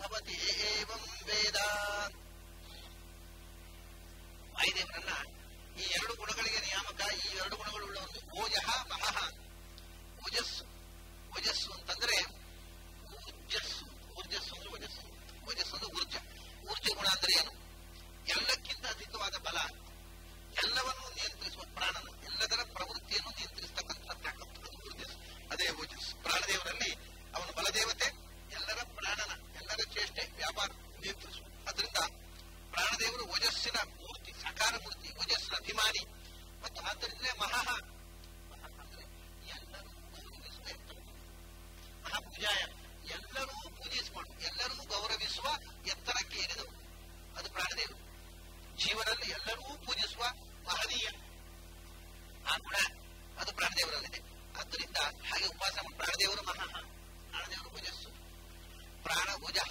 ಭವತಿ ಏವಂ ವೇದ ವಾಯುದೇವರನ್ನ ಈ ಎರಡು ಗುಣಗಳಿಗೆ ನಿಯಾಮಕ ಈ ಎರಡು ಗುಣಗಳುಳ್ಳ ಒಂದು ಓಜಃ ಮಹಃ ಓಜಸ್ಸು ಓಜಸ್ಸು ಅಂತಂದ್ರೆ ಊರ್ಜಸ್ಸು ಊರ್ಜಸ್ಸು ಅಂದ್ರೆ ಓಜಸ್ಸು ಓಜಸ್ಸು ಅಂದ್ರೆ ಊರ್ಜ ಊರ್ಜ ಗುಣ ಅಂದ್ರೆ ಏನು ಎಲ್ಲಕ್ಕಿಂತ ಅಧಿಕವಾದ ಬಲ ಎಲ್ಲವನ್ನೂ ನಿಯಂತ್ರಿಸುವ ಪ್ರಾಣನ ಎಲ್ಲದರ ಪ್ರವೃತ್ತಿಯನ್ನು ನಿಯಂತ್ರಿಸತಕ್ಕಂಥ ತಾಕತ್ತು ಅದು ಊರ್ಜಸ್ಸು ಅದೇ ಓಜಸ್ಸು ಪ್ರಾಣದೇವರಲ್ಲಿ ಅವನು ಬಲದೇವತೆ ಎಲ್ಲರ ಪ್ರಾಣನ ಎಲ್ಲರ ಚೇಷ್ಟೆ ವ್ಯಾಪಾರ ನಿಯಂತ್ರಿಸುವ ಅದರಿಂದ ಪ್ರಾಣದೇವರು ಓಜಸ್ಸಿನ ಮೂರ್ತಿ ಸಾಕಾರ ಮೂರ್ತಿ ಓಜಸ್ಸಿನ ಅಭಿಮಾನಿ ಮತ್ತು ಆದ್ದರಿಂದ ಮಹಃ ಮಹಃ ಅಂದ್ರೆ ಎಲ್ಲರೂ ಗೌರವಿಸುವ ಎತ್ತರ. ಮಹಾಪೂಜಾಯ ಎಲ್ಲರೂ ಪೂಜಿಸಿಕೊಂಡು ಎಲ್ಲರೂ ಗೌರವಿಸುವ ಎತ್ತರಕ್ಕೆ ಏರಿದವು ಅದು ಪ್ರಾಣದೇವರು ಜೀವನಲ್ಲಿ ಎಲ್ಲರೂ ಪೂಜಿಸುವ ಮಹನೀಯ ಆ ಗುಣ ಅದು ಪ್ರಾಣದೇವರಲ್ಲಿದೆ ಆದ್ದರಿಂದ ಹಾಗೆ ಉಪವಾಸ ಮಾಡಿ ಪ್ರಾಣದೇವರು ಮಹಃ ಪ್ರಾಣದೇವರು ಓಜಸ್ಸು ಪ್ರಾಣ ಓಜಃ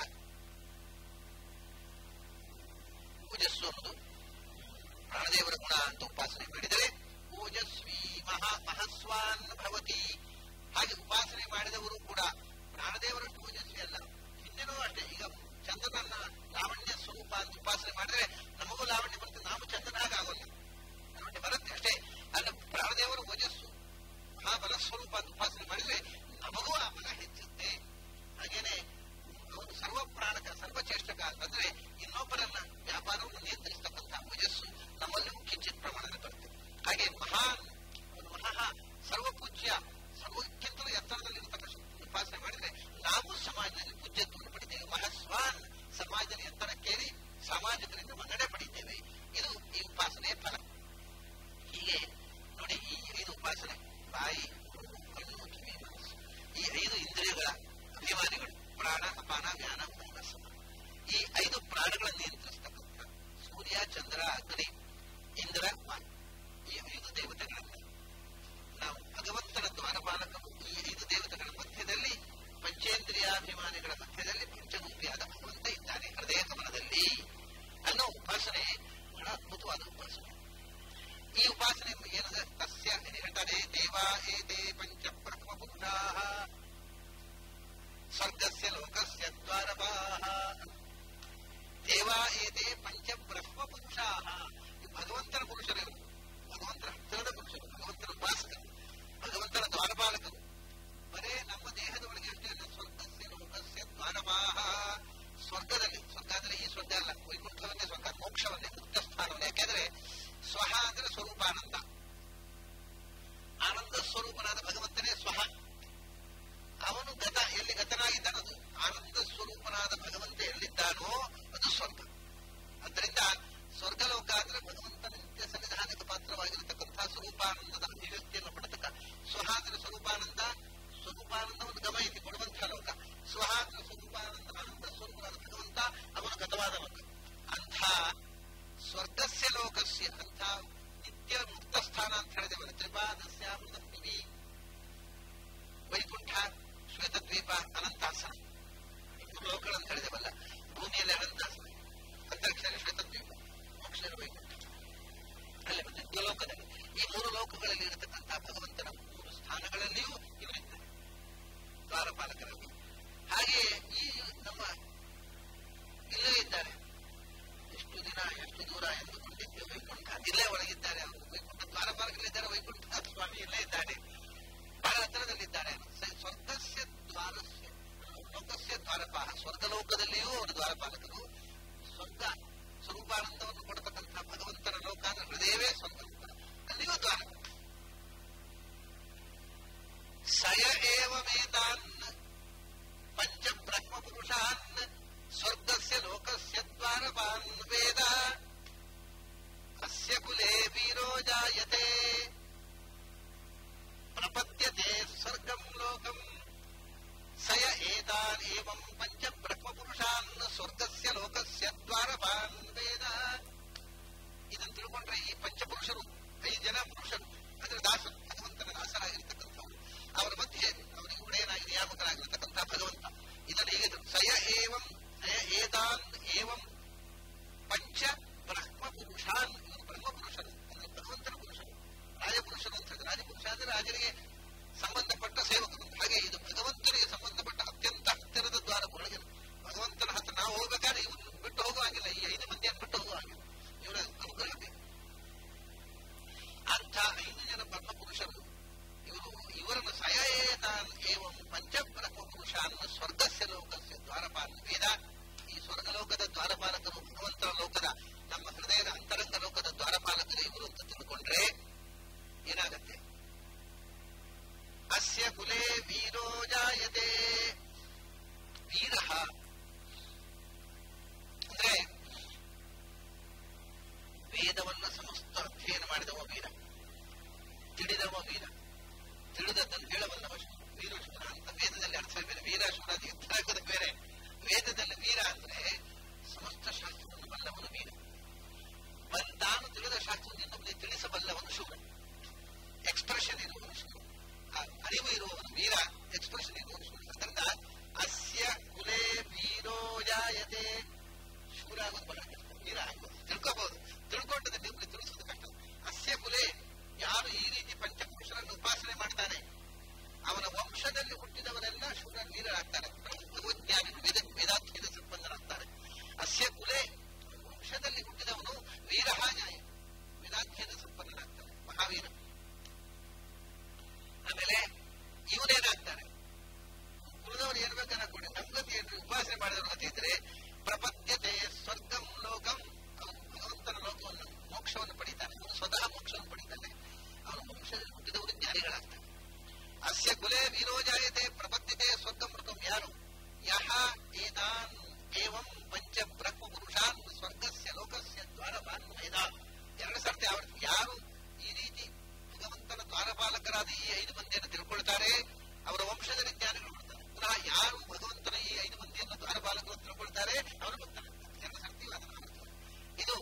ಓಜಸ್ಸು ಅನ್ನೋದು ಪ್ರಾಣದೇವರ ಗುಣ ಅಂತ ಉಪಾಸನೆ ಮಾಡಿದರೆ ಓಜಸ್ವಿ ಮಹಾ ಮಹಸ್ವಾನ್ ಭವತಿ ಹಾಗೆ ಉಪಾಸನೆ ಮಾಡಿದವರು ಕೂಡ ಪ್ರಾಣದೇವರಷ್ಟು ಓಜಸ್ವಿ ಅಲ್ಲ ಹಿಂದಿನೂ ಅಷ್ಟೇ ಈಗ ಚಂದ್ರನನ್ನ ಲಾವಣ್ಯ ಸ್ವರೂಪ ಅಂತ ಉಪಾಸನೆ ಮಾಡಿದ್ರೆ ನಮಗೂ ಲಾವಣ್ಯ ಬರುತ್ತೆ ನಾವು ಚಂದ್ರನಾಗ ಆಗೋಲ್ಲ ಲಾವಣ್ಯ ಬರುತ್ತೆ ಅಷ್ಟೇ ಅಲ್ಲ ಪ್ರಾಣದೇವರು ಓಜಸ್ಸು ಮಹಾಬಲ ಸ್ವರೂಪ ಅಂತ ಉಪಾಸನೆ ಮಾಡಿದ್ರೆ ನಮಗೂ ಆ ಬಲ ಹೆಚ್ಚುತ್ತೆ ಹಾಗೇನೆ ಅವನು ಸರ್ವ ಪ್ರಾಣಕ ಸರ್ವಚೇಷ್ಟಕ ಅಂತಂದ್ರೆ ಇನ್ನೊಬ್ಬರನ್ನ ವ್ಯಾಪಾರವನ್ನು ನಿಯಂತ್ರಿಸತಕ್ಕಂಥ ಓಜಸ್ಸು ನಮ್ಮಲ್ಲಿ ಕಿಂಚಿತ್ ಪ್ರಮಾಣದಲ್ಲಿ ಬರುತ್ತೆ ಹಾಗೆ ಮಹಾನ್ ಅವನು ಮಹಾ ಸರ್ವಪೂಜ್ಯ ಸರ್ವಕ್ಕಿಂತಲೂ ಎತ್ತರದಲ್ಲಿರತಕ್ಕ ಉಪಾಸನೆ ಮಾಡಿದ್ರೆ ನಾವು ಸಮಾಜದಲ್ಲಿ ಪೂಜ್ಯತ್ವವನ್ನು ಪಡಿತೇವೆ ಮಹಸ್ವಾನ್ ಸಮಾಜದ ಎತ್ತರಕ್ಕೇರಿ ಸಾಮಾಜಿಕರಿಂದ ಮನ್ನಣೆ ಪಡಿತೇವೆ ಇದು ಈ ಉಪಾಸನೆಯ ಫಲ ಹೀಗೆ ನೋಡಿ ಈ ಐದು ಉಪಾಸನೆ ಬಾಯಿ ಕಣ್ಣು ಕಿವಿ ಮನಸ್ಸು ಈ ಐದು ಇಂದ್ರಿಯಗಳ ಅಭಿಮಾನಿಗಳು ಪ್ರಾಣ ಅಪಾನ ವ್ಯಾನ ಉದಾನ ಸಮ ಈ ಐದು ಪ್ರಾಣಗಳನ್ನು ನಿಯಂತ್ರಿಸತಕ್ಕಂಥ ಸೂರ್ಯ ಚಂದ್ರ ಅಗ್ನಿ ಇಂದ್ರ ವಾಯು ಈ ಐದು ದೇವತೆಗಳನ್ನ ನಾವು ಭಗವಂತನ ದ್ವಾರಪಾಲಕರು ಈ ಐದು ದೇವತೆಗಳ ಮಧ್ಯದಲ್ಲಿ ಪಂಚೇಂದ್ರಿಯಾಭಿಮಾನಿಗಳ ಮಧ್ಯದಲ್ಲಿ ಪಂಚರೂಪಿಯಾದ ಭಗವಂತ ಇದ್ದಾನೆ ಹೃದಯ ಕಮಲದಲ್ಲಿ ಅನ್ನೋ ಉಪಾಸನೆ ಬಹಳ ಅದ್ಭುತವಾದ ಉಪಾಸನೆ ಈ ಉಪಾಸನೆ ಏನದ ತಸ್ಯ ಇಲ್ಲಿ ಹೇಳ್ತಾರೆ ದೇವಾ ಏತೆ ಪಂಚ ಬ್ರಹ್ಮ ಪುರುಷಾಃ ಸ್ವರ್ಗಸ್ಯ ಲೋಕಸ್ಯ ದ್ವಾರಪಾಃ ದೇವಾ ಏತೆ ಪಂಚ ಬ್ರಹ್ಮ ಪುರುಷಾಃ ಈ ಭಗವಂತನ ಪುರುಷರು ಭಗವಂತನ ಹತ್ತಿರದ ಪುರುಷರು ಭಗವಂತನ ಉಪಾಸಕರು ಭಗವಂತನ ದ್ವಾರಪಾಲಕರು ಬರೇ ನಮ್ಮ ದೇಹದ ಒಳಗೆ ಅಷ್ಟೇ ಅಲ್ಲ ಸ್ವರ್ಗಸ್ಯ ಲೋಕಸ್ಯ ದ್ವಾರಪಾಃ ಸ್ವರ್ಗದಲ್ಲಿ ಸ್ವರ್ಗ ಅಂದ್ರೆ ಈ ಸ್ವರ್ಗ ಅಲ್ಲ ವೈಕುಂಠವನ್ನೇ ಸ್ವರ್ಗ ಮೋಕ್ಷವನ್ನೇ ಮುಕ್ತ ಸ್ಥಾನವನ್ನೇ ಯಾಕೆಂದ್ರೆ ಸ್ವಹ ಅಂದ್ರೆ ಸ್ವರೂಪಾನಂದ ಆನಂದ ಸ್ವರೂಪನಾದ ಭಗವಂತನೇ ಸ್ವಹ ಅವನು ಗತ ಎಲ್ಲಿ ಗತನಾಗಿದ್ದಾನೋ ಅದು ಆನಂದ ಸ್ವರೂಪನಾದ ಭಗವಂತ ಎಲ್ಲಿದ್ದಾನೋ ಅದು ಸ್ವರ್ಗ ಅದರಿಂದ ಸ್ವರ್ಗಲೋಕ ಅಂದ್ರೆ ಭಗವಂತನ ನಿತ್ಯ ಸನ್ನಿಧಾನಕ್ಕೆ ಪಾತ್ರವಾಗಿರತಕ್ಕಂತಹ ಸ್ವರೂಪಾನಂದದ ಅಭಿವ್ಯಕ್ತಿಯನ್ನು ಪಡತಕ್ಕ ಸ್ವಹ ಅಂದ್ರೆ ಸ್ವರೂಪಾನಂದ ಸ್ವರೂಪಾನಂದವನ್ನು ಗಮಯಿಸಿ ಕೊಡುವಂತಹ ಲೋಕ ಸ್ವಹ ಅಂದ್ರೆ ಸ್ವರೂಪಾನಂದ ಆನಂದ ಸ್ವರೂಪನಾದ ಭಗವಂತ ಅವನು ಗತವಾದ ಲೋಕ ಅಂಥ ಸ್ವರ್ಗಸ್ಯ ಲೋಕಸ್ಯ ಅಂಥ ನಿತ್ಯ ಮುಕ್ತ ಸ್ಥಾನ ಅಂತ ಹೇಳಿದೆವಲ್ಲ ತ್ರಿಪಾದಸ್ಯಾಮೃತಪ್ರವಿ ವೈಕುಂಠ ಶ್ವೇತದ್ವೀಪ ಅನಂತಾಸನ ಮೂರು ಲೋಕಗಳಂತ ಹೇಳಿದೆವಲ್ಲ ಭೂಮಿಯಲ್ಲಿ ಅನಂತಾಸನ ಅಂತರಿಕ್ಷದಲ್ಲಿ ಶ್ವೇತದ್ವೀಪ ಮೋಕ್ಷದಲ್ಲಿ ವೈಕುಂಠ ಅಲ್ಲಿ ಮತ್ತೆ ಲೋಕದಲ್ಲಿ ಈ ಮೂರು ಲೋಕಗಳಲ್ಲಿ ಇರತಕ್ಕಂಥ ಭಗವಂತನ ಮೂರು ಸ್ಥಾನಗಳಲ್ಲಿಯೂ ಇವರಿದ್ದಾರೆ ದ್ವಾರಪಾಲಕರಲ್ಲಿ ಹಾಗೆಯೇ ಈ ನಮ್ಮ ಇಲ್ಲೇ ಇದ್ದಾರೆ ಎಷ್ಟು ದಿನ ಎಷ್ಟು ದೂರ ಎಂದುಕೊಂಡಿದ್ದೆ ವೈಕುಂಠ ಇಲ್ಲೇ ಒಳಗಿದ್ದಾರೆ ಅವರು ವೈಕುಂಠ ದ್ವಾರಪಾಲಕರಿದ್ದಾರೆ ವೈಕುಂಠ ಸ್ವಾಮಿ ಇಲ್ಲೇ ಇದ್ದಾರೆ ಬಹಳ ಹತ್ತಿರದಲ್ಲಿದ್ದಾರೆ ಸ- ಸ್ವರ್ಗಸ್ಯ ದ್ವಾರಸ್ಯ ಲೋಕಸ್ಯ ದ್ವಾರಪಾಲ ಸ್ವರ್ಗಲೋಕದಲ್ಲಿಯೂ ಅವರು ದ್ವಾರಪಾಲಕರು ಸ್ವರ್ಗ ಸ್ವರೂಪಾನಂದವನ್ನು ಕೊಡತಕ್ಕಂಥ ಭಗವಂತನ ಲೋಕ ಅಂದ್ರೆ ಹೃದಯವೇ ಸ್ವರ್ಗ ಲೋಕ ಅಲ್ಲಿಯೂ ದ್ವಾರ ಸಯ ಏವ ವೇದಾನ್ ಪಂಚ ಬ್ರಹ್ಮ ಪುರುಷಾನ್ ಸ್ವರ್ಗಸ್ಯ ಲೋಕಸ್ಯ ದ್ವಾರಪಾನ್ ವೇದ ಅಸ್ಯ ಕುಲೇ ವೀರೋ ಜಾಯತೆ ಪ್ರಪದ್ಯತೆ ಸ್ವರ್ಗಂ ಲೋಕಂ ಸಯ ಏತಾನ್ ಏವಂ ಪಂಚ ಬ್ರಹ್ಮ ಪುರುಷಾನ್ ಸ್ವರ್ಗಸ್ಯ ಲೋಕಸ್ಯ ದ್ವಾರಪಾನ್ ವೇದ ಇದನ್ನು ತಿಳ್ಕೊಂಡ್ರೆ ಈ ಪಂಚಪುರುಷರು ಐದು ಜನ ಪುರುಷರು ಅಂದ್ರೆ ದಾಸರು ಭಗವಂತನ ದಾಸರಾಗಿರ್ತಕ್ಕಂಥವ್ರು ಅವರ ಮಧ್ಯೆ ಅವರಿಗೆ ಒಡೆಯನಾಗಿ ನಿಯಾಮಕ ಸ್ವರ್ಗಸ್ಯ ಲೋಕಸ್ಯ ದ್ವಾರಪಾಲ ವೇದ ಈ ಸ್ವರ್ಗಲೋಕದ ದ್ವಾರಪಾಲಕರು ಭಗವಂತನ ಲೋಕದ ನಮ್ಮ ಹೃದಯದ ಅಂತರಂಗ ಲೋಕದ ದ್ವಾರಪಾಲಕರು ಇವರು ಅಂತ ತಿಳ್ಕೊಂಡ್ರೆ ಏನಾಗತ್ತೆ ಅಸ್ಯ ಕುಲೇ ವೀರೋ ಜಾಯತೆ ವೀರ ಅಂದ್ರೆ ವೇದವನ್ನ ಸಮಸ್ತ ಅಧ್ಯಯನ ಮಾಡಿದವ ವೀರ ತಿಳಿದವ ವೀರ ತಿಳಿದದ್ದನ್ನು ಹೇಳಬಲ್ಲವ ವೀರಶೂರ ಅಂತ ವೇದದಲ್ಲಿ ಅರ್ಥ ಬೇರೆ ವೀರಶೂರ ಯುದ್ಧದ ಬೇರೆ ವೇದದಲ್ಲಿ ವೀರ ಅಂದ್ರೆ ಸಮಸ್ತ ಶಾಸ್ತ್ರವನ್ನು ಬಲ್ಲವನು ವೀರ ತಾನು ತಿಳಿದ ಶಾಸ್ತ್ರವನ್ನು ಇನ್ನೊಬ್ಬರಿಗೆ ತಿಳಿಸಬಲ್ಲವನು ಶೂರ ಎಕ್ಸ್ಪ್ರೆಷನ್ ಇರುವವನು ಶೂರ ಅರಿವು ಇರುವವನು ವೀರ ಎಕ್ಸ್ಪ್ರೆಷನ್ ಇರುವವನು ಶೂರ ಅದರಿಂದ ಅಸ್ಯ ಕುಲೇ ವೀರೋ ಜಾಯತೆ ಶೂರ ಆಗೋದು ಬಹಳ ಕಷ್ಟ ವೀರ ಆಗೋದು ತಿಳ್ಕೋಬಹುದು ತಿಳ್ಕೊಂಡದ ನಿಮ್ಗೆ ತಿಳಿಸೋದು ಕಷ್ಟ ಅಸ್ಯ ಕುಲೆ ಯಾರು ಈ ರೀತಿ ಪಂಚಪುರುಷರನ್ನು ಉಪಾಸನೆ ಮಾಡ್ತಾನೆ ಅವನ ವಂಶದಲ್ಲಿ ಹುಟ್ಟಿದವರೆಲ್ಲ ಶೂರ ವೀರರಾಗ್ತಾರೆ ಭಗವಜ್ಞಾನಿಗಳು ವೇದ ವೇದಾಧ್ಯಯನ ಸಂಪನ್ನರಾಗ್ತಾರೆ ಅಸ್ಯ ಕುಲೆ ವಂಶದಲ್ಲಿ ಹುಟ್ಟಿದವನು ವೀರಹಾಜಾಯ ವೇದಾಧ್ಯಯನ ಸಂಪನ್ನರಾಗ್ತಾನೆ ಮಹಾವೀರ ಆಮೇಲೆ ಇವನೇನಾಗ್ತಾನೆ ಉಳಿದವರು ಏನ್ಬೇಕನ್ನ ಕೊಡಿ ನಮ್ಗತಿ ಏನ್ರಿ ಉಪಾಸನೆ ಮಾಡಿದವ್ರ ಗತಿ ಇದ್ರೆ ಪ್ರಪದ್ಯತೆ ಸ್ವರ್ಗಂ ಲೋಕಂ ಅವನು ಭಗವಂತನ ಲೋಕವನ್ನು ಮೋಕ್ಷವನ್ನು ಪಡಿತಾನೆ ಅವನು ಸ್ವತಃ ಮೋಕ್ಷವನ್ನು ಪಡಿತಾನೆ ಅವನು ವಂಶದಲ್ಲಿ ಹುಟ್ಟಿದವರು ಜ್ಞಾನಿಗಳಾಗ್ತಾನೆ ಅಸ್ಯ ಕುಲೆ ವೀರೋಜಾಯತೆ ಪ್ರಪದ್ಯತೆ ಸ್ವರ್ಗಂ ಲೋಕಂ ಯಾರು ಯಹ ಏತಾನ್ ಏವಂ ಪಂಚ ಬ್ರಹ್ಮ ಪುರುಷಾನ್ ಸ್ವರ್ಗಸ್ಯ ಲೋಕಸ್ಯ ದ್ವಾರಪಾನ್ ವೇದ ಎರಡು ಸರ್ತಿ ಅವರು ಯಾರು ಈ ರೀತಿ ಭಗವಂತನ ದ್ವಾರಪಾಲಕರಾದ ಈ ಐದು ಮಂದಿಯನ್ನು ತಿಳ್ಕೊಳ್ತಾರೆ ಅವರ ವಂಶದಲ್ಲಿ ಜ್ಞಾನಿಗಳು ಬರ್ತಾರೆ ಪುನಃ ಯಾರು ಭಗವಂತನ ಈ ಐದು ಮಂದಿಯನ್ನು ದ್ವಾರಪಾಲಕರು ತಿಳ್ಕೊಳ್ತಾರೆ ಅವರು ಬರ್ತಾರೆ ಎರಡು ಸರ್ತಿ ಅದನ್ನು ಮಾಡ್ತಾರೆ ಇದು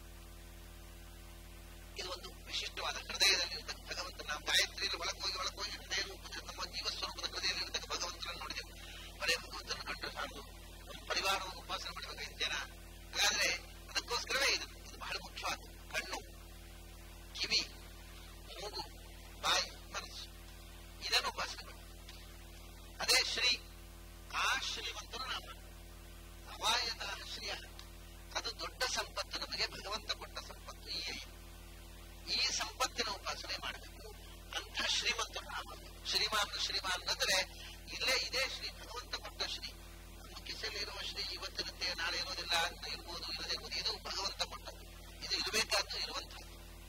ಇದು ಒಂದು ವಿಶಿಷ್ಟವಾದ ಹೃದಯದಲ್ಲಿ ಭಗವಂತ ನಾವು ಗಾಯತ್ರಿಯಲ್ಲಿ ಒಳಗೆ ಹೋಗಿ ಒಳಗೆ ಹೋಗಿ ಹೃದಯ ರೂಪದ ನಮ್ಮ ಜೀವ ಸ್ವರೂಪದ ಹೃದಯದಲ್ಲಿ ಇರತಕ್ಕ ಭಗವಂತನನ್ನು ನೋಡಿದೆವು ಬರೇ ಭಗವಂತನ ಕಂಡ್ರೆ ಸಾಕು ಪರಿವಾರವನ್ನು ಉಪಾಸನೆ ಮಾಡಬೇಕು ಜನ ಹಾಗಾದ್ರೆ ಅದಕ್ಕೋಸ್ಕರವೇ ಇದು ಇದು ಬಹಳ ಮುಖ್ಯವಾದ ಕಣ್ಣು ಕಿವಿ ಮೂಗು ಬಾಯಿ ಮನಸ್ಸು ಇದನ್ನು ಉಪಾಸನೆ ಮಾಡಿ ಅದೇ ಶ್ರೀ ಆ ಶ್ರೀಮಂತರು ನಾಮ ಅವಾಯತಃ ಶ್ರೀಯ ಅದು ದೊಡ್ಡ ಸಂಪತ್ತು ನಮಗೆ ಭಗವಂತ ಕೊಟ್ಟ ಸಂಪತ್ತು ಈ ಐದು ಈ ಸಂಪತ್ತಿನ ಉಪಾಸನೆ ಮಾಡಬೇಕು ಅಂತ ಶ್ರೀಮಂತರು ನಾಮ ಶ್ರೀಮಾನ್ ಶ್ರೀಮಾನ್ ಅಂದ್ರೆ ಇಲ್ಲೇ ಇದೇ ಶ್ರೀ ಭಗವಂತ ಕೊಟ್ಟ ಶ್ರೀ ನಮ್ಮ ಕಿಸೆಯಲ್ಲಿರುವ ಶ್ರೀ ಇವತ್ತಿರುತ್ತೆ ನಾಳೆ ಇರೋದಿಲ್ಲ ಅಂತ ಇರ್ಬೋದು ಇಲ್ಲದೆ ಇರ್ಬೋದು ಇದು ಭಗವಂತ ಕೊಟ್ಟದ್ದು ಇದು ಇರಬೇಕಾದ್ದು ಇರುವಂತದ್ದು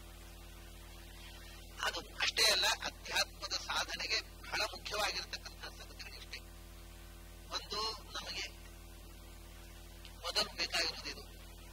ಅದು ಅಷ್ಟೇ ಅಲ್ಲ ಅಧ್ಯಾತ್ಮದ ಸಾಧನೆಗೆ ಬಹಳ ಮುಖ್ಯವಾಗಿರತಕ್ಕಂತಹ ಸಂಗತಿಗಳಿಷ್ಟೇ ಒಂದು ನಮಗೆ ಮೊದಲು ಬೇಕಾಗಿರುವುದು ಇದು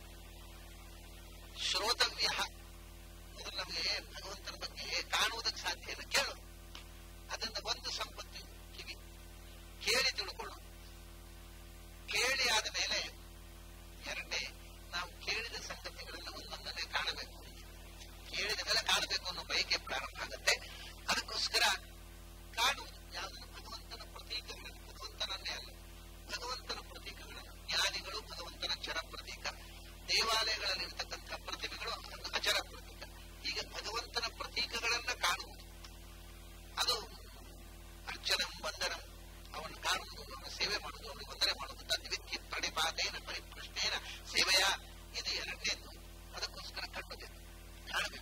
ಶ್ರೋತವ್ಯ ಮೊದಲು ನಮಗೆ ಭಗವಂತನ ಬಗ್ಗೆ ಕಾಣುವುದಕ್ಕೆ ಸಾಧ್ಯ ಇಲ್ಲ ಕೇಳು ಅದರಿಂದ ಒಂದು ಸಂಪತ್ತು ಕಿವಿ ಕೇಳಿ ತಿಳ್ಕೊಳ್ಳು ಕೇಳಿ ಆದ ಮೇಲೆ ಎರಡನೇ ನಾವು ಕೇಳಿದ ಸಂಗತಿಗಳನ್ನು ಒಂದೊಂದನ್ನೇ ಕಾಣಬೇಕು ಕೇಳಿದ ಮೇಲೆ ಕಾಣಬೇಕು ಅನ್ನೋ ಬಯಕೆ ಪ್ರಾರಂಭ ಆಗುತ್ತೆ ಅದಕ್ಕೋಸ್ಕರ ಕಾಣುವುದು ಯಾವುದನ್ನು ಭಗವಂತನ ಪ್ರತೀಕಗಳನ್ನು ಭಗವಂತನನ್ನೇ ಅಲ್ಲ ಭಗವಂತನ ಪ್ರತೀಕಗಳನ್ನು ಜ್ಞಾನಿಗಳು ಭಗವಂತನ ಚರ ಪ್ರತೀಕ ದೇವಾಲಯಗಳಲ್ಲಿ ಇರತಕ್ಕಂಥ ಪ್ರತಿಮೆಗಳು ಅಚರ ಪ್ರತೀಕ ಹೀಗೆ ಭಗವಂತನ ಪ್ರತೀಕಗಳನ್ನ ಕಾಣುವುದು ಅದು ಅರ್ಚನಂ ವಂದನಂ ಅವನು ಕಾಣುವುದು ಅವನ ಸೇವೆ ಮಾಡುವುದು ಅವನಿಗೆ ವಂದನೆ ಮಾಡುವುದು ತದ್ವಿದ್ಯ ಪ್ರಣಿಪಾತೇನ ಪರಿಪ್ರಶ್ನೇನ ಸೇವೆಯ ಇದು ಎರಡನೇದ್ದು ಅದಕ್ಕೋಸ್ಕರ ಕಂಡುಬೇಕು ಕಾಣಬೇಕು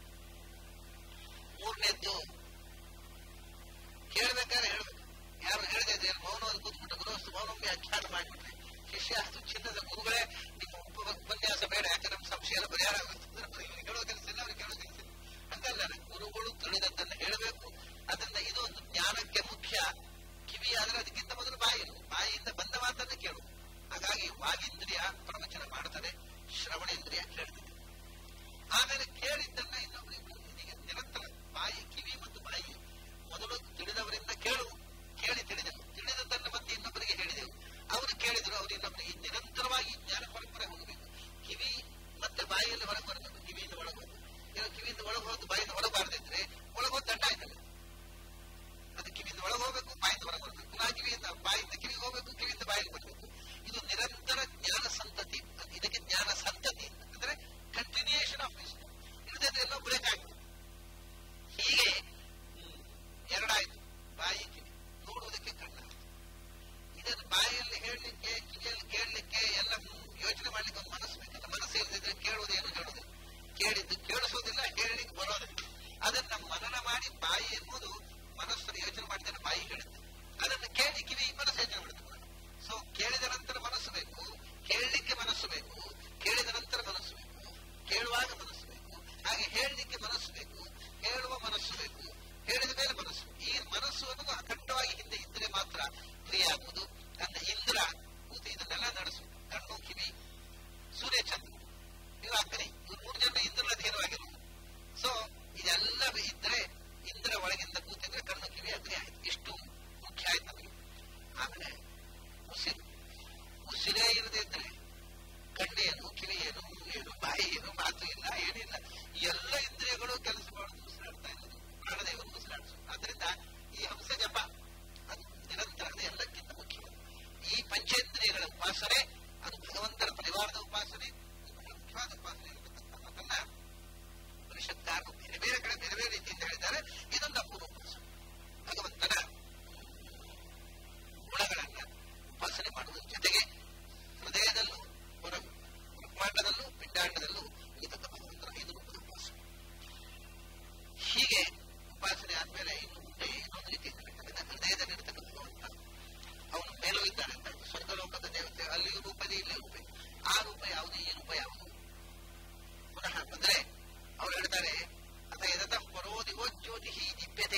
ಮೂರನೇದ್ದು ಕೇಳ್ಬೇಕಾದ್ರೆ ಹೇಳ್ಬೇಕು ಯಾರು ಹೇಳದೇ ಇದ್ರೆ ಮೌನವನ್ನು ಕೂತ್ಬಿಟ್ಟು ಗೃಹಸ್ಥ ಮೌನಂಬಿ ಅಖ್ಯಾನ ಮಾಡಿಬಿಟ್ರೆ ಶಿಷ್ಯ ಅದು ಚಿನ್ನದ ಗುರುಗಳೇ ನಿಮ್ಮ ಉಪ ಉಪನ್ಯಾಸ ಬೇಡ ಯಾಕೆ ನಮ್ಮ ಸಂಶಯ ಎಲ್ಲ ಪರಿಹಾರ ಆಗುತ್ತೆ ಹೇಳೋ ಕೆಲಸ ಇಲ್ಲ ಅವ್ರಿಗೆ ಕೇಳೋ ಕೆಲಸ ಇಲ್ಲ ಹಂಗಲ್ಲ ಗುರುಗಳು ತಿಳಿದದ್ದನ್ನು ಹೇಳಬೇಕು ಅದರಿಂದ ಇದು ಒಂದು ಜ್ಞಾನಕ್ಕೆ ಮುಖ್ಯ ಕಿವಿ ಆದ್ರೆ ಅದಕ್ಕಿಂತ ಮೊದಲು ಬಾಯಿ ಬಾಯಿಯಿಂದ ಬಂದ ಮಾತನ್ನ ಕೇಳು ಹಾಗಾಗಿ ವಾಗೇಂದ್ರಿಯ ಪ್ರವಚನ ಮಾಡ್ತಾರೆ ಶ್ರವಣೇಂದ್ರಿಯ ಕೇಳ್ತದೆ ಆಮೇಲೆ ಕೇಳಿದ್ದನ್ನ ಇನ್ನೊಬ್ಬರಿಗೆ ಇದೀಗ ನಿರಂತರ ಬಾಯಿ ಕಿವಿ ಮತ್ತು ಬಾಯಿ ಮೊದಲು ತಿಳಿದವರಿಂದ ಕೇಳು ಕೇಳಿ ತಿಳಿದೆವು ತಿಳಿದದ್ದನ್ನು ಮತ್ತೆ ಇನ್ನೊಬ್ಬರಿಗೆ ಹೇಳಿದೆವು ಅವರು ಕೇಳಿದ್ರು ಅವರು ಇನ್ನೊಬ್ಬರಿಗೆ ನಿರಂತರವಾಗಿ ಜ್ಞಾನ ಪರಂಪರೆ ಹೋಗಬೇಕು ಕಿವಿ ಮತ್ತೆ ಬಾಯಿಯಲ್ಲಿ ಹೊರಗೆ ಬರಬೇಕು ಕಿವಿಯಿಂದ ಒಳಗೆ ಹೋಗು ಏನೋ ಕಿವಿಯಿಂದ ಒಳಗೆ ಹೋಗಿ ಬಾಯಿಂದ ಹೊರಬಾರ್ದಿದ್ರೆ ಒಳಗೆ ಹೋಗಿ ದಂಡ ಆಯ್ತಲ್ಲ ಅದು ಕಿವಿಯಿಂದ ಒಳಗೆ ಹೋಗ್ಬೇಕು ಬಾಯಿಂದ ಹೊರಗೆ ಬರಬೇಕು ಪುನಃ ಕಿವಿಯಿಂದ ಬಾಯಿಂದ ಕಿವಿಗೆ ಹೋಗ್ಬೇಕು ಕಿವಿಯಿಂದ ಬಾಯಿಗೆ ಬರಬೇಕು ಇದು ನಿರಂತರ ಜ್ಞಾನ ಸಂತತಿ ಇದಕ್ಕೆ ಜ್ಞಾನ ಸಂತತಿ ಅಂದ್ರೆ ಕಂಟಿನ್ಯೂಯೇಷನ್ ಆಫ್ ವಿಸ್ಡಮ್ ಇಲ್ಲದೆ ಎಲ್ಲೋ ಬ್ರೇಕ್ ಆಗುತ್ತೆ ಹೀಗೆ ಎರಡಾಯ್ತು ಬಾಯಿ ಕಿವಿ ನೋಡುವುದಕ್ಕೆ ಕಣ್ಣಾಯ್ತು ಇದನ್ನು ಬಾಯಲ್ಲಿ ಹೇಳಲಿಕ್ಕೆ ಕಿವಿಯಲ್ಲಿ ಕೇಳಲಿಕ್ಕೆ ಎಲ್ಲ ಯೋಚನೆ ಮಾಡ್ಲಿಕ್ಕೆ ಒಂದು ಮನಸ್ಸು ಬೇಕಲ್ಲ ಮನಸ್ಸು ಇಲ್ಲದಿದ್ರೆ ಕೇಳುವುದೇನು ಹೇಳುವುದಿಲ್ಲ ಕೇಳಿದ್ದು ಕೇಳಿಸೋದಿಲ್ಲ ಹೇಳಲಿಕ್ಕೆ ಬರೋದಿಲ್ಲ ಅದನ್ನ ಮನನ ಮಾಡಿ ಬಾಯಿ ಎನ್ನುವುದು ಮನಸ್ಸನ್ನು ಯೋಚನೆ ಮಾಡಿದ್ರೆ ಬಾಯಿ ಹೇಳುತ್ತೆ ಅದನ್ನು ಕೇಳಿ ಕಿವಿ ಮನಸ್ಸು ಯೋಚನೆ ಮಾಡುತ್ತೆ ಉಪಾಸನೆ ಅದು ಭಗವಂತನ ಪರಿವಾರದ ಉಪಾಸನೆ ಇದು ಬಹಳ ಮುಖ್ಯವಾದ ಉಪಾಸನೆ ಇರತಕ್ಕಂಥ ಮಾತನ್ನ ಪರಿಷತ್ಕಾರರು ಬೇರೆ ಬೇರೆ ಕಡೆ ಬೇರೆ ಬೇರೆ ರೀತಿಯಿಂದ ಹೇಳಿದ್ದಾರೆ ಇದೊಂದು ಅಪೂರ್ವ ಉಪಾಸನೆ ಭಗವಂತನ ಗುಣಗಳನ್ನ ಉಪಾಸನೆ ಮಾಡುವುದರ ಜೊತೆಗೆ ಹೃದಯದಲ್ಲೂ ಹೊರ ಬ್ರಹ್ಮಾಂಡದಲ್ಲೂ ಪಿಂಡಾಂಡದಲ್ಲೂ ಇರತಕ್ಕ ಭಗವಂತನ ಐದು ರೂಪದ ಉಪಾಸನೆ ಹೀಗೆ ಉಪಾಸನೆ ಆದ್ಮೇಲೆ ಇನ್ನು ಮುಂದೆ ಇನ್ನೊಂದು ರೀತಿ ಹೃದಯದಲ್ಲಿರ್ತಕ್ಕ ಭಗವಂತ ಅವನು ಮೇಲೂ ಇದ್ದಾನೆ ಅಂತ ಸ್ವರ್ಗಲೋಕದ ದೇವತೆ ಅಲ್ಲಿ ರೂಪದೇ ಇಲ್ಲಿ ರೂಪ ಆ ರೂಪ ಯಾವುದು ಈ ರೂಪ ಯಾವುದು ಪುನಃ ಬಂದ್ರೆ ಅವ್ರು ಹೇಳ್ತಾರೆ ಅಥ ಯದತಃ ಪರೋ ದಿವೋ ಜ್ಯೋತಿ ದಿಪ್ಯತೆ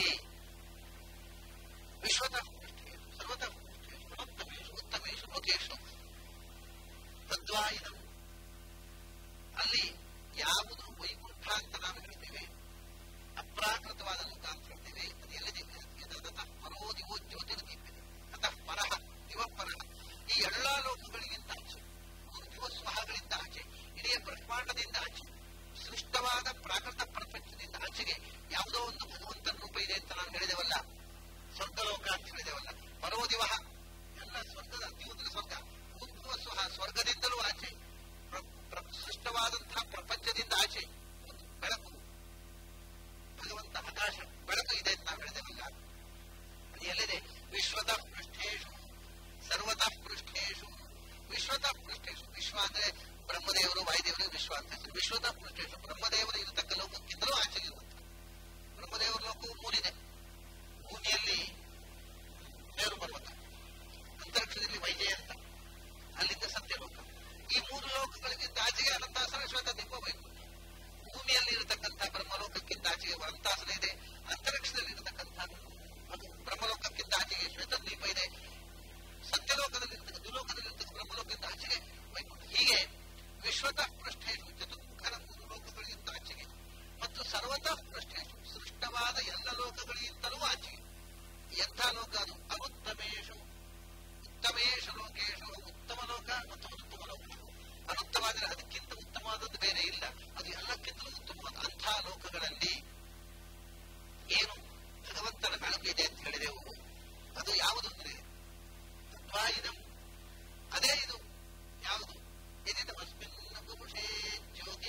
ವಿಶ್ವತಃ ಪೃಷ್ಠೇಷು ಸರ್ವತಃ ಪೃಷ್ಠೇಷು ಮನೋತ್ತಮೇಷು ಉತ್ತಮೇಷು ಲೋಕೇಶು ತದ್ವಾಯಿದಂ ಅಲ್ಲಿ ಯಾವುದು ವೈಕುಂಠ ಅಂತ ನಾವು ಹೇಳ್ತೇವೆ ಅಪ್ರಾಕೃತವಾದ ಲೋಕ ಅಂತ ಹೇಳ್ತೇವೆ ಅದು ಎಲ್ಲಿದೆ ಯದತಃ ಪರೋ ದಿವೋ ಜ್ಯೋತಿರ್ದೀಪ್ಯತೆ ಅತಃ ಪರಃ ದಿವ ಪರಃ ಈ ಎಲ್ಲಾ ಲೋಕಗಳಿಗಿಂತ ಆಚೆ ಮೂರು ದಿವಸ್ವಹಗಳಿಂದ ಆಚೆ ಇಡೀ ಬ್ರಹ್ಮಾಂಡದಿಂದ ಆಚೆ ಸೃಷ್ಟವಾದ ಪ್ರಾಕೃತ ಪ್ರಪಂಚದಿಂದ ಆಚೆಗೆ ಯಾವುದೋ ಒಂದು ಭಗವಂತನ ರೂಪ ಇದೆ ಅಂತ ನಾವು ಹೇಳಿದೆವಲ್ಲ ಸ್ವರ್ಗಲೋಕ ಅಂತ ಹೇಳಿದೆವಲ್ಲ ಪರೋದಿವ ಎಲ್ಲ ಸ್ವರ್ಗದ ದಿವಸ ಸ್ವರ್ಗ ಸ್ವಹ ಸ್ವರ್ಗದಿಂದಲೂ ಆಚೆ ಪ್ರ- ಪ್ರ- ಸೃಷ್ಟವಾದಂತಹ ಪ್ರಪಂಚದಿಂದ ಆಚೆ ಒಂದು ಬೆಳಕು ಭಗವಂತ ಆಕಾಶ ಬೆಳಕು ಇದೆ ಅಂತ ನಾವು ಹೇಳಿದೆವಲ್ಲ ಅದು ಎಲ್ಲಿದೆ ವಿಶ್ವತಃ ಪೃಷ್ಠೇಶು ಸರ್ವತಃ ಪೃಷ್ಠೇಶು ವಿಶ್ವತಃ ಪೃಷ್ಠೇಶು ವಿಶ್ವ ಅಂದ್ರೆ ಬ್ರಹ್ಮದೇವರು ವಾಯುದೇವರು ವಿಶ್ವ ಅಂತ ಹೆಸರು ವಿಶ್ವತಃ ಪೃಷ್ಠೇಶು ಬ್ರಹ್ಮದೇವರು ಇರತಕ್ಕ ಲೋಕಕ್ಕಿಂತಲೂ ಆಚೆಗೆ ಇರುವಂತ ಬ್ರಹ್ಮದೇವರ ಲೋಕವು ಮೂರಿದೆ ಭೂಮಿಯಲ್ಲಿ ಮೇರು ಪರ್ವತ ಅಂತರಿಕ್ಷದಲ್ಲಿ ವೈಜಯಂತ ಅಲ್ಲಿಂದ ಸತ್ಯಲೋಕ ಈ ಮೂರು ಲೋಕಗಳಿಗಿಂತ ಆಚೆಗೆ ಅನಂತಾಸನ ಶ್ವೇತ ದೀಪ ವೈಕುಂಠ ಭೂಮಿಯಲ್ಲಿ ಇರತಕ್ಕಂಥ ಬ್ರಹ್ಮಲೋಕಕ್ಕಿಂತ ಆಚೆಗೆ ಅನಂತಾಸನ ಇದೆ ಅಂತರಿಕ್ಷದಲ್ಲಿ ಇರತಕ್ಕಂಥ ಅದು ಬ್ರಹ್ಮಲೋಕಕ್ಕಿಂತ ಆಚೆಗೆ ಶ್ವೇತ ದ್ವೀಪ ಇದೆ ಸತ್ಯಲೋಕದಲ್ಲಿ ದುಲೋಕದಲ್ಲಿ ಬ್ರಹ್ಮಲೋಕದಿಂದ ಆಚೆಗೆ ವೈಕುಂಠ ಹೀಗೆ ವಿಶ್ವತಃ ಪೃಷ್ಠೇಶು ಚತುರ್ಮುಖನ ಮೂರು ಲೋಕಗಳಿಗಿಂತ ಆಚೆಗೆ ಮತ್ತು ಸರ್ವತಃ ಪೃಷ್ಠೇಶು ಸೃಷ್ಟವಾದ ಎಲ್ಲ ಲೋಕಗಳಿಗಿಂತಲೂ ಆಚೆಗೆ ಎಂಥ ಲೋಕ ಅದು ಅನುತ್ತಮೇಶು ಉತ್ತಮೇಶು ಲೋಕೇಶು ಉತ್ತಮ ಲೋಕ ಮತ್ತು ಅನುತ್ತಮ ಲೋಕ ಅನುತ್ತವಾದರೆ ಅದಕ್ಕಿಂತ ಉತ್ತಮವಾದದ್ದು ಬೇರೆ ಇಲ್ಲ ಅದು ಎಲ್ಲಕ್ಕಿಂತಲೂ ಉತ್ತಮವಾದ ಅಂಥ ಲೋಕಗಳಲ್ಲಿ ಏನು ಭಗವಂತನ ಬೆಳಕು ಇದೆ ಅಂತ ಹೇಳಿದೆವು ಅದು ಯಾವುದು ಅಂದ್ರೆ ತದ್ವಾಯಿದಂ ಅದೇ ಇದು ಯಾವುದು ಇದಿದಮಸ್ಮಿನ್ ಪುರುಷೇ ಜ್ಯೋತಿ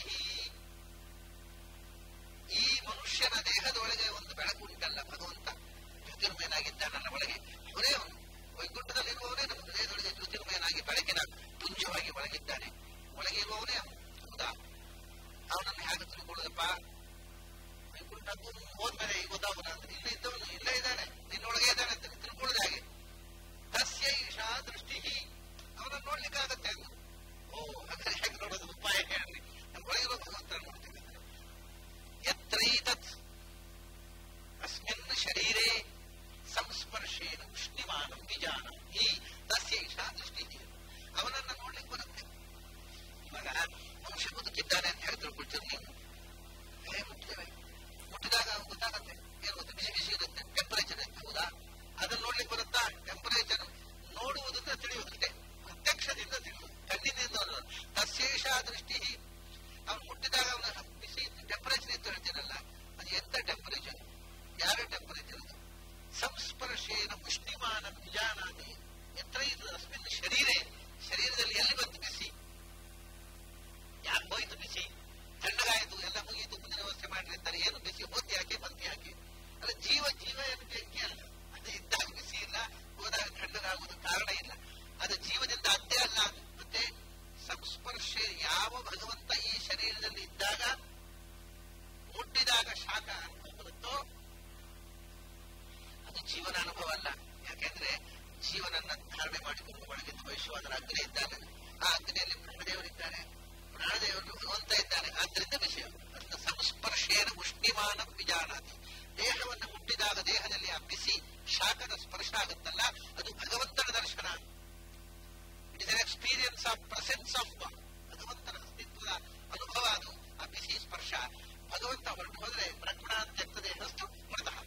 ಈ ಮನುಷ್ಯನ ದೇಹದ ಒಳಗೆ ಒಂದು ಬೆಳಕು ಉಂಟಲ್ಲ ಭಗವಂತ ಜ್ಯೋತಿರ್ಮಯನಾಗಿದ್ದ ನನ್ನ ಒಳಗೆ ಅವರೇ ಅವನು ವೈಕುಂಠದಲ್ಲಿರುವವನೇ ನಮ್ಮ ಹೃದಯದೊಳಗೆ ಜ್ಯೋತಿರ್ಮಯನಾಗಿ ಬೆಳಕಿನ ಪುಂಜವಾಗಿ ಒಳಗಿದ್ದಾನೆ ಒಳಗೆ ಇರುವವನೇ ಅವನು ಹೌದಾ ಅವನನ್ನು ಹೇಗೆ ತಿಳ್ಕೊಳ್ಳೋದಪ್ಪ ವೈಕುಂಠಕ್ಕೂ ಹೋದ್ಮೇಲೆ ಈಗ ಗೊತ್ತಾಗೋಣ ಅಂತ ಇಲ್ಲೇ ಇದ್ದವನು ಇಲ್ಲೇ ಇದ್ದಾನೆ ನಿನ್ನೊಳಗೆ ಇದ್ದಾನೆ ಅಂತ ತಿಳ್ಕೊಳ್ಳೋದು ಹಾಗೆ ತಸ್ಯ ಈಶಾ ದೃಷ್ಟಿ ಅವನನ್ನು ನೋಡ್ಲಿಕ್ಕಾಗತ್ತೆ ಅಂದ್ರು ಓ ಹಾಗಾದ್ರೆ ಹೇಗೆ ನೋಡೋದು ಉಪಾಯ ಹೇಳ್ರಿ ನಮ್ಮ ಒಳಗಿರೋ ಭಗವಂತ ನೋಡ್ತೇವೆ ಯತ್ರೈತತ್ ಅಸ್ಮಿನ್ ಶರೀರೆ ಸಂಸ್ಪರ್ಶೇನ ಉಷ್ಣಿಮಾನಂ ವಿಜಾನ ಈ ತಸ್ಯ ಈಶಾ ದೃಷ್ಟಿ ಅವನನ್ನ ನೋಡ್ಲಿಕ್ಕೆ ಬರುತ್ತೆ ಇವಾಗ ಮನುಷ್ಯ ಬದುಕಿದ್ದಾನೆ ಅಂತ ಹೇಳಿ ತಿಳ್ಕೊಳ್ತೀರಿ ನೀವು ಹೇಗೆ ಮುಟ್ಟಿದ್ದೇವೆ ಮುಟ್ಟಿದಾಗ ಗೊತ್ತಾಗತ್ತೆ ಏನು ಗೊತ್ತಾ ಬಿಸಿ ಬಿಸಿ ಇರುತ್ತೆ ಟೆಂಪರೇಚರ್ ಇರುತ್ತೆ ಹೌದಾ ಅದನ್ನ ನೋಡ್ಲಿಕ್ಕೆ ಬರುತ್ತಾ ಟೆಂಪರೇಚರ್ ನೋಡುವುದನ್ನ ತಿಳಿಯುವುದಕ್ಕೆ ಪ್ರತ್ಯಕ್ಷದಿಂದ ತಿಳಿಯುವುದು ಕಣ್ಣಿನಿಂದ ಅಲ್ಲ. ತಸ್ಯೇಷ ದೃಷ್ಟಿ ಅವನು ಮುಟ್ಟಿದಾಗ ಅವನ ಬಿಸಿ ಟೆಂಪರೇಚರ್ ಇತ್ತು ಹೇಳ್ತೀರಲ್ಲ ಅದು ಎಂತ ಟೆಂಪರೇಚರ್ ಯಾರ ಟೆಂಪರೇಚರ್ ಅದು ಸಂಸ್ಪರ್ಶೇನ ಉಷ್ಣಿಮಾನ ವಿಜಾನಾದಿ ಎತ್ರ ಇದು ಅಸ್ಮಿನ್ ಶರೀರೆ ಶರೀರದಲ್ಲಿ ಎಲ್ಲಿ ಬಂತು ಬಿಸಿ ಯಾಕೆ ಹೋಯ್ತು ಬಿಸಿ ತಣ್ಣಗಾಯಿತು ಎಲ್ಲ ಮುಗೀತು ಮುಂದಿನ ವ್ಯವಸ್ಥೆ ಮಾಡ್ರಿ ಅಂತಾರೆ ಏನು ಬಿಸಿ ಹೋದ್ ಯಾಕೆ ಬಂತು ಯಾಕೆ ಅಲ್ಲ ಜೀವ ಜೀವ ಏನು ಬೆಂಕಿ ಅಲ್ಲ ಅದು ಇದ್ದಾಗ ಬಿಸಿ ಇಲ್ಲ ಹೋದಾಗ ತಣ್ಣಗಾಗುವುದು ಕಾರಣ ಇಲ್ಲ ಅದು ಜೀವದಿಂದ ಅದ್ದೇ ಅಲ್ಲ ಅದು ಮತ್ತೆ ಸಂಸ್ಪರ್ಶ ಯಾವ ಭಗವಂತ ಈ ಶರೀರದಲ್ಲಿ ಇದ್ದಾಗ ಮುಟ್ಟಿದಾಗ ಶಾಖ ಅನುಭವ ಬರುತ್ತೋ ಅದು ಜೀವನ ಅನುಭವ ಅಲ್ಲ ಯಾಕೆಂದ್ರೆ ಜೀವನನ್ನ ಧಾರಣೆ ಮಾಡಿಕೊಂಡು ಒಳಗಿಂದ ವೈಶ್ವಾದರ ಅಗ್ನಿ ಇದ್ದಾನೆ ಆ ಅಗ್ನಿಯಲ್ಲಿ ಪ್ರಾಣದೇವರಿದ್ದಾರೆ ಪ್ರಾಣದೇವರು ಭಗವಂತ ಇದ್ದಾನೆ ಆದ್ದರಿಂದ ವಿಷಯ ಅದನ್ನ ಸಂಸ್ಪರ್ಶೇನ ಉಷ್ಣಿಮಾನ ವಿಜಾನಾತಿ ದೇಹವನ್ನು ಮುಟ್ಟಿದಾಗ ದೇಹದಲ್ಲಿ ಆ ಬಿಸಿ ಶಾಖದ ಸ್ಪರ್ಶ ಆಗುತ್ತಲ್ಲ ಅದು ಭಗವಂತನ ದರ್ಶನ it is an experience of presence of ಭಗವಂತನ ಅಸ್ತಿತ್ವದ ಅನುಭವ ಅದು ಆ ಬಿಸಿ ಸ್ಪರ್ಶ ಭಗವಂತ ಹೊರಟು ಹೋದ್ರೆ ಬ್ರಹ್ಮಣಾತ್ಯಕ್ತ ದೇಹಸ್ತು ಮೃತಃ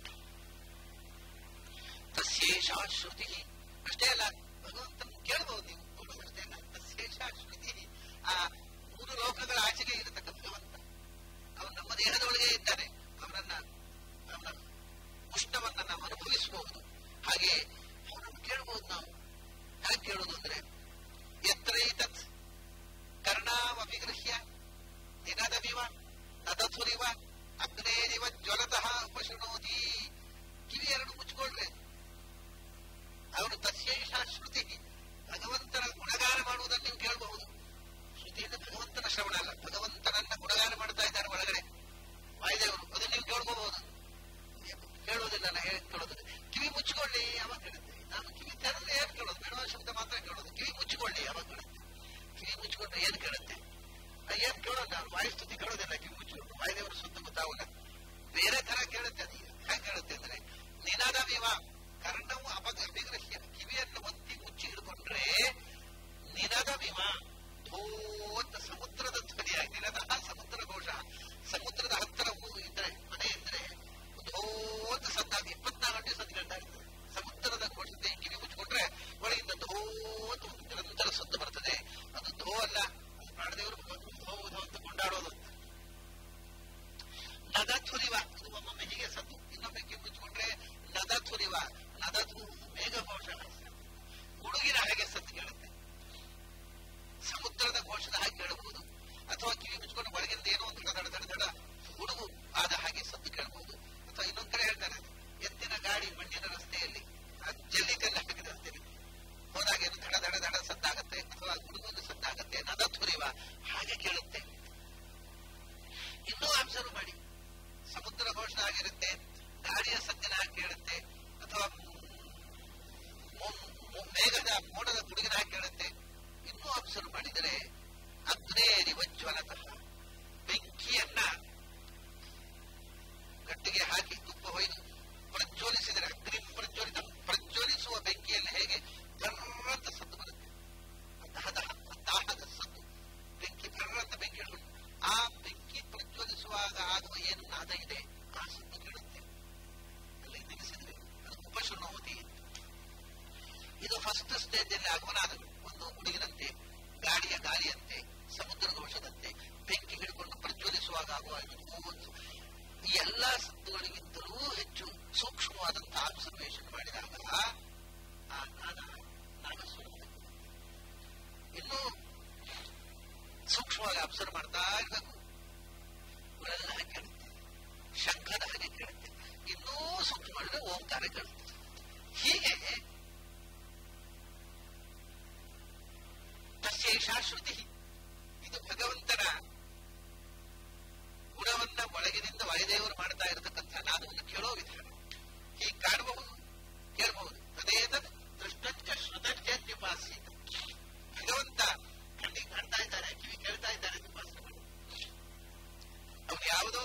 ತಸ್ಯೇಷಾ ಶ್ರುತಿ ಅಷ್ಟೇ ಅಲ್ಲ ಭಗವಂತನ ಕೇಳಬಹುದು ನೀವು ನೋಡೋದಷ್ಟೇ ಅಲ್ಲ ತಸ್ಯೇಷಾ ಶ್ರುತಿ ಆ ಮೂರು ಲೋಕಗಳ ಆಚೆಗೆ ಇರತಕ್ಕ ಭಗವಂತ ಅವನು ನಮ್ಮ ದೇಹದೊಳಗೆ ಇದ್ದಾನೆ ಅವನನ್ನ ಅವನ ಉಷ್ಣವನ್ನ ನಾವು ಅನುಭವಿಸಬಹುದು ಹಾಗೆ ಅವನನ್ನು ಕೇಳಬಹುದು ನಾವು ಹೇಗೆ ಕೇಳೋದು ಅಂದ್ರೆ ಯತ್ರೈತತ್ ಕರ್ಣಾವಭಿಗೃಹ್ಯ ದಿನದವಿವ ನದಥುರಿವ ಅಗ್ನೇರಿವ ಜ್ವಲತಃ ಉಪಶೃಣೋತಿ ಕಿವಿ ಎರಡು ಮುಚ್ಚಿಕೊಳ್ರಿ ಅವನು ತಸ್ಯೈಷ ಶ್ರುತಿ ಭಗವಂತನ ಗುಣಗಾನ ಮಾಡುವುದನ್ನು ನೀವು ಕೇಳಬಹುದು ಶ್ರುತಿಯಿಂದ ಭಗವಂತನ ಶ್ರವಣ ಅಲ್ಲ ಭಗವಂತನನ್ನ ಗುಣಗಾನ ಮಾಡ್ತಾ ಇದ್ದಾರೆ ಒಳಗಡೆ ವಾಯುದೇವರು ಅದನ್ನು ನೀವು ಕೇಳ್ಕೋಬಹುದು ಕೇಳೋದಿಲ್ಲ ನಾ ಹೇಳಿ ಕೇಳೋದಿಲ್ಲ ಕಿವಿ ಮುಚ್ಚಿಕೊಳ್ಳಿ ಅವಾಗ ಕೇಳುತ್ತೆ ನಾನು ಕಿವಿ ತೆರೆದ್ರೆ ಏನ್ ಕೇಳೋದು ಬೇಡ ಶಬ್ದ ಮಾತ್ರ ಕೇಳೋದು ಕಿವಿ ಮುಚ್ಚಿಕೊಳ್ಳಿ ಅವಾಗ ಕೇಳುತ್ತೆ ಕಿವಿ ಮುಚ್ಚಿಕೊಂಡ್ರೆ ಏನ್ ಕೇಳುತ್ತೆ ನಾ ಏನ್ ಕೇಳೋದು ನಾನು ವಾಯುಸ್ತುತಿ ಕೇಳೋದಿಲ್ಲ ಕಿವಿ ಮುಚ್ಚಿಕೊಂಡು ವಾಯುದೇವರು ಸುತ್ತ ಗೊತ್ತಾಗಲ್ಲ ಬೇರೆ ತರ ಕೇಳುತ್ತೆ ಅದು ಹೇಗೆ ಕೇಳುತ್ತೆ ಅಂದ್ರೆ ನಿನಾದ ವಿವ ಕರ್ಣವು ಅಪಗ ಅಭಿಗ್ರಹ್ಯ ಕಿವಿಯನ್ನು ಒತ್ತಿ ಮುಚ್ಚಿ ಹಿಡ್ಕೊಂಡ್ರೆ ನಿನದ ವಿಮ ಧೋತ್ ಸಮುದ್ರದ ಧ್ವನಿಯಾಗಿ ನಿನದ ಸಮುದ್ರ ಘೋಷ ಸಮುದ್ರದ ಹತ್ತಿರ ಊರು ಇದ್ರೆ ಮನೆ ಇದ್ರೆ ಧೋತ್ ಸದ್ದಾಗಿ ಇಪ್ಪತ್ನಾಲ್ಕು ಗಂಟೆ ಸದ್ದು ಕೇಳ್ತಾ ಇರ್ತದೆ ಸಮುದ್ರದ ಘೋಷತೆ ಕಿವಿ ಮುಚ್ಚಿಕೊಂಡ್ರೆ ಒಳಗಿಂದ ಧೋತ್ ಒಂದು ನಿರಂತರ ಸದ್ದು ಬರ್ತದೆ ಅದು ಧೋ ಅಲ್ಲ ಅದು ಪ್ರಾಣದೇವರು ಧೋ ಧೋ ಅಂತ ಕೊಂಡಾಡೋದು ನದ ಥುರಿವ ಇದು ಒಮ್ಮೊಮ್ಮೆ ಹೀಗೆ ಸದ್ದು ಇನ್ನೊಮ್ಮೆ ಕಿವಿ ಮುಚ್ಚಿಕೊಂಡ್ರೆ ನದ ಥುರಿವ ನದದು ಮೇಘಘೋಷ ಗುಡುಗಿನ ಹಾಗೆ ಸದ್ದು ಕೇಳುತ್ತೆ ಸಮುದ್ರದ ಘೋಷದ ಹಾಗೆ ಕೇಳಬಹುದು ಅಥವಾ ಕಿವಿ ಮುಚ್ಕೊಂಡು ಒಳಗಿಂದ ಏನೋ ಒಂದು ದಡ ದಡ ದಡ ಗುಡುಗು ಆದ ಹಾಗೆ ಸದ್ದು ಕೇಳಬಹುದು ಅಥವಾ ಇನ್ನೊಂದ್ ಕಡೆ ಹೇಳ್ತಾರೆ ಎತ್ತಿನ ಗಾಡಿ ಮಣ್ಣಿನ ರಸ್ತೆಯಲ್ಲಿ ಜಲ್ಲಿಕಲ್ಲ ಹಾಕಿದ ರಸ್ತೆಯಲ್ಲಿ ಹೋದಾಗ ಏನು ದಡ ದಡ ದಡ ಸದ್ದಾಗತ್ತೆ ಅಥವಾ ಗುಡುಗುದು ಸದ್ದಾಗತ್ತೆ ನದ ಥುರಿವ ಹಾಗೆ ಕೇಳುತ್ತೆ ಇನ್ನೂ ಅಬ್ಸರ್ವ್ ಮಾಡಿ ಸಮುದ್ರ ಘೋಷ ಆಗಿರುತ್ತೆ ಗಾಡಿಯ ಸದ್ದಿನ ಹಾಗೆ ಕೇಳುತ್ತೆ ಅಥವಾ ಮೇಘದ ಮೋಡದ ಗುಡುಗಿನ ಹಾಗೆ ಕೇಳುತ್ತೆ ಇನ್ನೂ ಅಬ್ಸರ್ವ್ ಮಾಡಿದರೆ ಅಗ್ನೇರಿವ ಜ್ವಲತಃ ಬೆಂಕಿಯನ್ನ ಗಟ್ಟಿಗೆ ಹಾಕಿ ತುಪ್ಪ ಹೊಯ್ದು ಪ್ರಜ್ವಲಿಸಿದರೆ ಅಗ್ನಿ ಪ್ರಜ್ವಲಿತ ಪ್ರಜ್ವಲಿಸುವ ಬೆಂಕಿಯಲ್ಲಿ ಹೇಗೆ ಭರ್ರಂತ ಸದ್ದು ಬರುತ್ತೆ ದಹದ ದಾಹದ ಸದ್ದು ಬೆಂಕಿ ಭರ್ರಂತ ಬೆಂಕಿ ಹಿಡ್ಕೊಂಡು ಆ ಬೆಂಕಿ ಪ್ರಜ್ವಲಿಸುವಾಗ ಆಗುವ ಏನು ನಾದ ಇದೆ ಆ ಸದ್ದು ಕೇಳುತ್ತೆ ಅಲ್ಲಿ ನಿಲ್ಲಿಸಿದ್ರೆ ಅದು ಉಪಶೃಣವತಿ ಇದು ಫಸ್ಟ್ ಸ್ಟೇಜ್ ಅಲ್ಲಿ ಆಗುವ ನಾದಗಳು ಒಂದು ಗುಡುಗಿನಂತೆ ಗಾಡಿಯ ಗಾಳಿಯಂತೆ ಸಮುದ್ರ ಘೋಷದಂತೆ ಬೆಂಕಿ ಹಿಡ್ಕೊಂಡು ಪ್ರಜ್ವಲಿಸುವಾಗ ಆಗುವ ಒಂದು ಈ ಎಲ್ಲಾ ಸದ್ದುಗಳಿಗಿಂತಲೂ ಹೆಚ್ಚು ಸೂಕ್ಷ್ಮವಾದಂತಹ ಅಬ್ಸರ್ವೇಷನ್ ಮಾಡಿದಾಗ ಆ ನಾದ ನಾಗಸ್ವರ ಇನ್ನು ಸೂಕ್ಷ್ಮವಾಗಿ ಅಬ್ಸರ್ವ್ ಮಾಡ್ತಾ ಇರಬೇಕು ಇವೆಲ್ಲ ಹಾಗೆ ಕೇಳುತ್ತೆ ಶಂಖದ ಹಾಗೆ ಕೇಳುತ್ತೆ ಇನ್ನೂ ಸೂಕ್ಷ್ಮ ಮಾಡಿದ್ರೆ ಓಂಕಾರ ಕೇಳುತ್ತೆ ಹೀಗೆ ತಸ್ಯೈಷಾ ಶ್ರುತಿ ಇದು ಭಗವಂತನ ಗುಣವನ್ನ ಒಳಗಿನಿಂದ ವಾಯುದೇವರು ಮಾಡ್ತಾ ಇರತಕ್ಕಂಥ ನಾದವನ್ನು ಕೇಳೋ ವಿಧಾನ ಹೀಗೆ ಕಾಣಬಹುದು ಕೇಳಬಹುದು ಅದೇನ ದೃಷ್ಟಂಚ ಶ್ರುತಂಚ ಭಗವಂತ ಕಣ್ಣಿಗೆ ಕಾಣ್ತಾ ಇದ್ದಾರೆ ಕಿವಿ ಕೇಳ್ತಾ ಇದ್ದಾರೆ ಉಪಾಸನೆ ಮಾಡಿ ಅವ್ರು ಯಾವುದೋ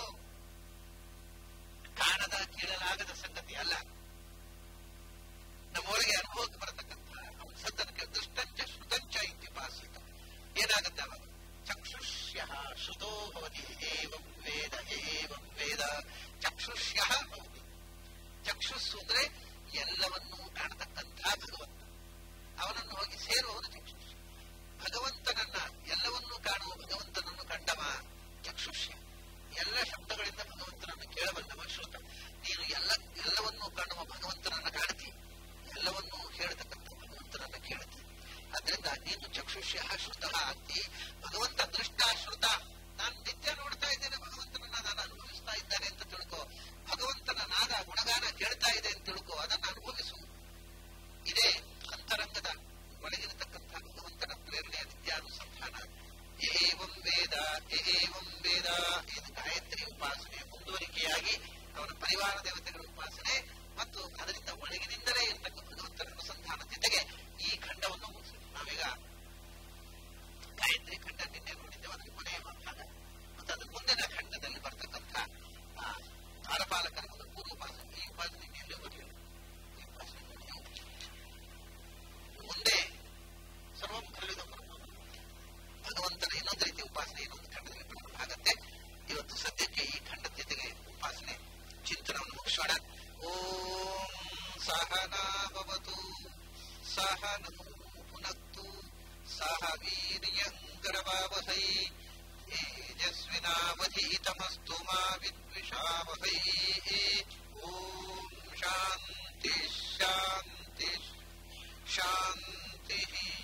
ಕಾಣದ ಕೇಳಲಾಗದ ಸಂಗತಿ ಅಲ್ಲ ನಮ್ಮೊಳಗೆ ಅನುಭವಕ್ಕೆ ಬರತಕ್ಕಂಥ ಅವನ ಸದ್ದನ ದೃಷ್ಟಂಚ ಶ್ರುತಂಚ ಇತ್ಯುಪಾಸಿತ ಏನಾಗುತ್ತೆ ಅವಾಗ ಚಕ್ಷುಷ್ಯ ಶ್ರುತೋ ಭವತಿ ಏವಂ ವೇದ ಏವಂ ವೇದ ಚಕ್ಷುಷ್ಯ ಭವತಿ ಚಕ್ಷುಸ್ಸು ಅಂದ್ರೆ ಎಲ್ಲವನ್ನೂ ಕಾಣತಕ್ಕಂಥ ಭಗವಂತ ಅವನನ್ನು ಹೋಗಿ ಸೇರುವವನು ಚಕ್ಷುಷ್ಯ ಭಗವಂತನನ್ನ ಎಲ್ಲವನ್ನೂ ಕಾಣುವ ಭಗವಂತನನ್ನು ಕಂಡವ ಚಕ್ಷುಷ್ಯ ಎಲ್ಲ ಶಬ್ದಗಳಿಂದ ಭಗವಂತನನ್ನು ಕೇಳಬಲ್ಲವ ಶ್ರುತ ನೀನು ಎಲ್ಲ ಎಲ್ಲವನ್ನೂ ಕಾಣುವ ಭಗವಂತನನ್ನ ಕಾಣ್ತಿ ಎಲ್ಲವನ್ನೂ ಹೇಳ್ತಕ್ಕಂಥ ಭಗವಂತನನ್ನ ಕೇಳ್ತಿ ಅದರಿಂದ ನೀನು ಚಕ್ಷುಷ್ಯ ಶ್ರುತ ಆಗ್ತಿ ಭಗವಂತ ದೃಷ್ಟ ಶ್ರುತ ನಾನು ನಿತ್ಯ ನೋಡ್ತಾ ಇದ್ದೇನೆ ಭಗವಂತನನ್ನ ನಾನು ಅನುಭವಿಸ್ತಾ ಇದ್ದೇನೆ ಅಂತ ತಿಳ್ಕೊ ಭಗವಂತನ ನಾದ ಗುಣಗಾನ ಕೇಳ್ತಾ ಇದೆ ಅಂತ ತಿಳ್ಕೊ ಅದನ್ನು ಅನುಭವಿಸು ಇದೇ ಅಂತರಂಗದ ಒಳಗಿರತಕ್ಕಂಥ ಭಗವಂತನ ಪ್ರೇರಣೆಯ ನಿತ್ಯಾನುಸಂಧಾನ ಏವಂ ವೇದ ಏವಂ ವೇದ ಇದು ಗಾಯತ್ರಿ ಉಪಾಸನೆಯ ಮುಂದುವರಿಕೆಯಾಗಿ ಅವನ ಪರಿವಾರ ದೇವತೆಗಳ ಉಪಾಸನೆ ಮತ್ತು ಅದರಿಂದ ಒಳಗಿನಿಂದಲೇ ಇರತಕ್ಕ ಭಗವಂತನ ಅನುಸಂಧಾನ ಜೊತೆಗೆ ಈ ಖಂಡವನ್ನು ಮುಗಿಸಿ ನಾವೀಗ ಗಾಯತ್ರಿ ಖಂಡ ನಿನ್ನೆ ನೋಡಿದ್ದೇವೆ ಅದರ ಕೊನೆಯ ಭಾಗ ಮತ್ತು ಅದರ ಮುಂದಿನ ಖಂಡದಲ್ಲಿ ಬರ್ತಕ್ಕಂಥ ದ್ವಾರಪಾಲಕರ ಒಂದು ಪೂರ್ವ ಉಪಾಸನೆ ಈ ಉಪಾಸನೆ ಎಲ್ಲಿ ಬರಲಿಲ್ಲ ಈ ಉಪಾಸನೆ ಮುಂದೆ ಸರ್ವಂ ಕಲಿದ ಭಗವಂತನ ಇನ್ನೊಂದು ರೀತಿ ಉಪಾಸನೆ ಇನ್ನೊಂದು ಖಂಡದಲ್ಲಿ ಪ್ರಾರಂಭ ಆಗತ್ತೆ ಇವತ್ತು ಸದ್ಯಕ್ಕೆ ಈ ಖಂಡದ ಜೊತೆಗೆ ಉಪಾಸನೆ ಚಿಂತನವನ್ನು ಮುಗಿಸೋಣ ಓಂ ಸಹನಾಭವತು ಸಹನೂ ಪುನಕ್ತು ಸಹ ವೀರ್ಯಂಕರವಾವಹೈ ತೇಜಸ್ವಿನಾವಧೀತಮಸ್ತು ಮಾ ವಿದ್ವಿಷಾವಹೈ ಓಂ ಶಾಂತಿ ಶಾಂತಿ ಶಾಂತಿ